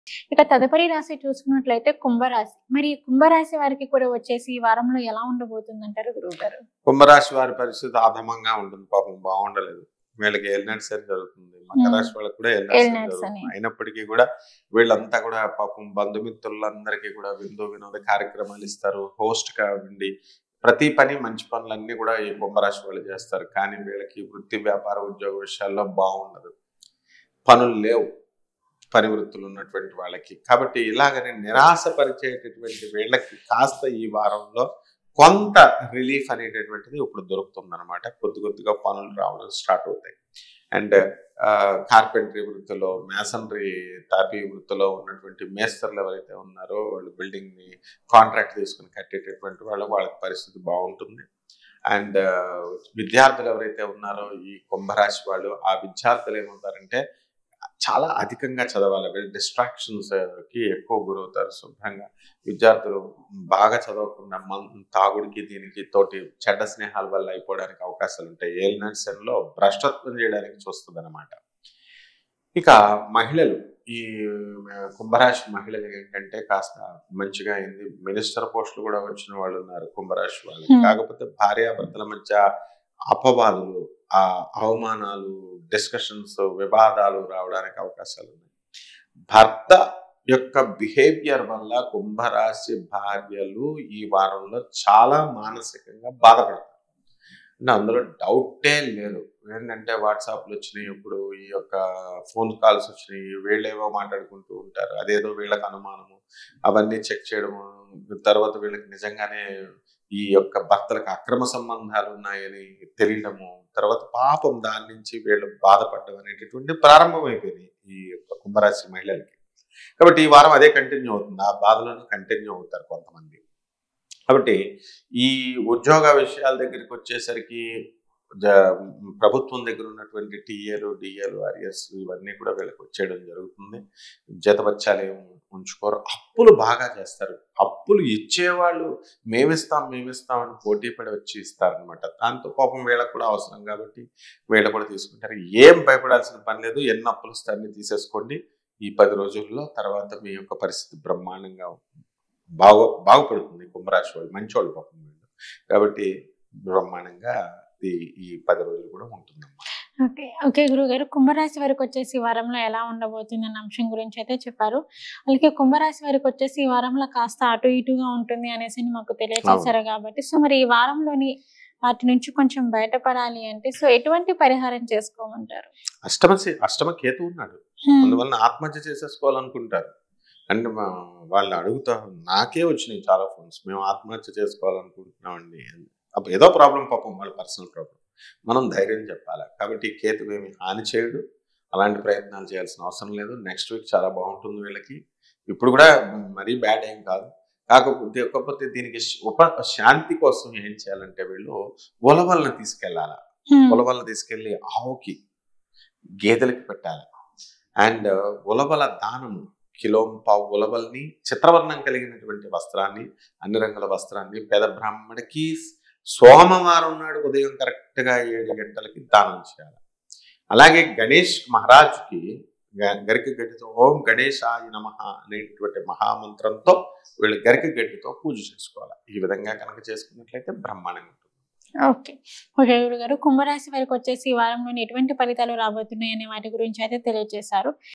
ఇక తదుపరి రాశి చూసుకున్నట్లయితే కుంభరాశి మరి ఈ కుంభరాశి వారికి కూడా వచ్చేసి ఈ వారంలో ఎలా ఉండబోతుంది అంటారు గురువు గారు కుంభరాశి వారి పరిస్థితి అధమంగా ఉంటుంది పాపం బాగుండలేదు వీళ్ళకి ఏలినట్స్ అని జరుగుతుంది మకర Hmm. రాశి వాళ్ళకి కూడా Early ఏలినట్స్ nights అని. అయినప్పటికీ కూడా వీళ్ళంతా కూడా పాపం బంధుమిత్రులందరికీ కూడా విందు వినోద కార్యక్రమాలు ఇస్తారు హోస్ట్ గా ఉండి ప్రతి పని మంచి పనులన్నీ కూడా ఈ కుంభరాశి వాళ్ళు చేస్తారు కానీ వీళ్ళకి వృత్తి వ్యాపార ఉద్యోగ విషయాల్లో బాగుండదు పనులు లేవు పని వృత్తులు ఉన్నటువంటి వాళ్ళకి కాబట్టి ఇలాగనే నిరాశపరిచేటటువంటి వీళ్ళకి కాస్త ఈ వారంలో కొంత రిలీఫ్ అనేటటువంటిది ఇప్పుడు దొరుకుతుంది అనమాట కొద్ది కొద్దిగా పనులు రావడం స్టార్ట్ అవుతాయి అండ్ కార్పెంటరీ వృత్తిలో మేసనరీ తాపీ వృత్తిలో ఉన్నటువంటి మేస్తర్లు ఎవరైతే ఉన్నారో వాళ్ళు బిల్డింగ్ ని కాంట్రాక్ట్ తీసుకుని కట్టేటటువంటి వాళ్ళు వాళ్ళకి పరిస్థితి బాగుంటుంది అండ్ విద్యార్థులు ఎవరైతే ఉన్నారో ఈ కుంభరాశి వాళ్ళు ఆ విద్యార్థులు ఏమవుతారంటే చాలా అధికంగా చదవాలి వీళ్ళు డిస్ట్రాక్షన్స్ కి ఎక్కువ గురవుతారు శుభ్రంగా విద్యార్థులు బాగా చదవకుండా మన్ తాగుడికి దీనికి తోటి చెడ్డ స్నేహాల వల్ల అయిపోవడానికి అవకాశాలు ఉంటాయి ఏలినర్సన్లో భ్రష్టత్వం చేయడానికి చూస్తుంది అనమాట ఇక మహిళలు ఈ కుంభరాశి మహిళలు ఏంటంటే కాస్త మంచిగా అయింది మినిస్టర్ పోస్టులు కూడా వచ్చిన వాళ్ళు ఉన్నారు కుంభరాశి వాళ్ళు Hmm. కాకపోతే భార్యాభర్తల మధ్య అపవాదులు ఆ అవమానాలు డిస్కషన్స్ వివాదాలు రావడానికి అవకాశాలు ఉన్నాయి భర్త యొక్క బిహేవియర్ వల్ల కుంభరాశి భార్యలు ఈ వారంలో చాలా మానసికంగా బాధపడతారు అంటే అందులో డౌటే లేదు ఏంటంటే వాట్సాప్లు వచ్చినాయి ఇప్పుడు ఈ యొక్క ఫోన్ కాల్స్ వచ్చినాయి వీళ్ళేవో మాట్లాడుకుంటూ ఉంటారు అదేదో వీళ్ళకి అనుమానము అవన్నీ చెక్ చేయడము తర్వాత వీళ్ళకి నిజంగానే ఈ యొక్క భర్తలకు అక్రమ సంబంధాలు ఉన్నాయని తెలియడము తర్వాత పాపం దాని నుంచి వీళ్ళు బాధపడడం అనేటటువంటి ప్రారంభమైపోయింది ఈ యొక్క కుంభరాశి మహిళలకి కాబట్టి ఈ వారం అదే కంటిన్యూ అవుతుంది ఆ బాధలను కంటిన్యూ అవుతారు కొంతమంది కాబట్టి ఈ ఉద్యోగ విషయాల దగ్గరికి వచ్చేసరికి జ- ప్రభుత్వం దగ్గర ఉన్నటువంటి టీఏలు డిఏలు ఆర్ఎస్ ఇవన్నీ కూడా వీళ్ళకి వచ్చేయడం జరుగుతుంది జతబచ్చాలు ఏమి ఉంచుకోరు అప్పులు బాగా చేస్తారు అప్పులు ఇచ్చేవాళ్ళు మేమిస్తాం మేమిస్తాం అని పోటీ పడి వచ్చి ఇస్తారనమాట దాంతో పాపం వీళ్ళకి కూడా అవసరం కాబట్టి వీళ్ళు కూడా తీసుకుంటారు ఏం భయపడాల్సిన పని లేదు ఎన్ని అప్పులు వస్తే అన్ని తీసేసుకోండి ఈ పది రోజుల్లో తర్వాత మీ యొక్క పరిస్థితి బ్రహ్మాండంగా బాగు బాగుపడుతుంది కుంభరాశి వాళ్ళు మంచోళ్ళు పాపం వీళ్ళు కాబట్టి బ్రహ్మాండంగా ఈ ఈ పది రోజులు కూడా ఉంటుందమ్మా ఓకే ఓకే గురువు గారు కుంభరాశి వారికి వచ్చేసి ఈ వారంలో ఎలా ఉండబోతుంది అన్న అంశం గురించి అయితే చెప్పారు అలాగే కుంభరాశి వారికి వచ్చేసి ఈ వారంలో కాస్త అటు ఇటుగా ఉంటుంది అనేసి మాకు తెలియజేశారు కాబట్టి సో మరి ఈ వారంలోని వాటి నుంచి కొంచెం బయటపడాలి అంటే సో ఎటువంటి పరిహారం చేసుకోమంటారు అష్టమ సి- అష్టమ కేతు ఉన్నాడు అందువల్ల ఆత్మహత్య చేసేసుకోవాలనుకుంటారు అంటే మా వాళ్ళు అడుగుతారు నాకే వచ్చినాయి చాలా ఫోన్స్ మేము ఆత్మహత్య చేసుకోవాలనుకుంటున్నామండి అప్పుడు ఏదో ప్రాబ్లం పాపం వాళ్ళ పర్సనల్ ప్రాబ్లం మనం ధైర్యం చెప్పాలి కాబట్టి ఈ కేతు ఏమి హాని చేయడు అలాంటి ప్రయత్నాలు చేయాల్సిన అవసరం లేదు నెక్స్ట్ వీక్ చాలా బాగుంటుంది వీళ్ళకి ఇప్పుడు కూడా మరీ బ్యాడ్ ఏం కాదు కాకపోతే కాకపోతే దీనికి ఉప శాంతి కోసం ఏం చేయాలంటే వీళ్ళు ఉలవలను తీసుకెళ్ళాలి ఉలవలను తీసుకెళ్ళి ఆవుకి గేదెలకి పెట్టాలి అండ్ ఉలవల దానము కిలో పావు ఉలవల్ని చిత్రవర్ణం కలిగినటువంటి వస్త్రాన్ని అన్ని రంగుల వస్త్రాన్ని పేద బ్రాహ్మడికి సోమవారం నాడు ఉదయం కరెక్ట్ గా ఏడు గంటలకి దానం చేయాలి అలాగే గణేష్ మహారాజుకి గ- గరిక గడ్డితో ఓం గణేశాయ నమ అనేటువంటి మహామంత్రంతో వీళ్ళు గరిక గడ్డితో పూజ చేసుకోవాలి ఈ విధంగా కనుక చేసుకున్నట్లయితే బ్రహ్మాండంగా ఉంటుంది ఓకే ఓకే గురుగారు కుంభరాశి వారికి వచ్చేసి ఈ వారంలోని ఎటువంటి ఫలితాలు రాబోతున్నాయి అనే వాటి గురించి అయితే తెలియజేశారు